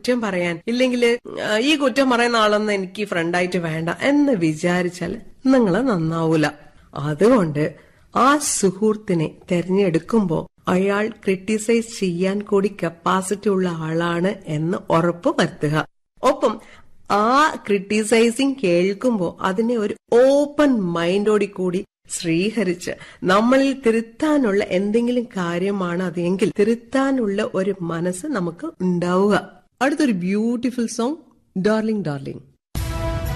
കുറ്റം പറയാൻ ഇല്ലെങ്കിൽ ഈ കുറ്റം പറയുന്ന ആളൊന്നും എനിക്ക് ഫ്രണ്ടായിട്ട് വേണ്ട എന്ന് വിചാരിച്ചാൽ നിങ്ങൾ നന്നാവൂല അതുകൊണ്ട് ആ സുഹൃത്തിനെ തെരഞ്ഞെടുക്കുമ്പോ അയാൾ ക്രിട്ടിസൈസ് ചെയ്യാൻ കൂടി കപ്പാസിറ്റി ഉള്ള ആളാണ് എന്ന് ഉറപ്പ് വരുത്തുക ഒപ്പം ആ ക്രിട്ടിസൈസിങ് കേൾക്കുമ്പോൾ അതിനെ ഒരു ഓപ്പൺ മൈൻഡോടി കൂടി സ്വീകരിച്ച് നമ്മളിൽ തിരുത്താനുള്ള എന്തെങ്കിലും കാര്യമാണ് അതെങ്കിൽ തിരുത്താനുള്ള ഒരു മനസ്സ് നമുക്ക് ഉണ്ടാവുക അടുത്തൊരു ബ്യൂട്ടിഫുൾ സോങ് ഡാർലിംഗ് ഡാർലിംഗ്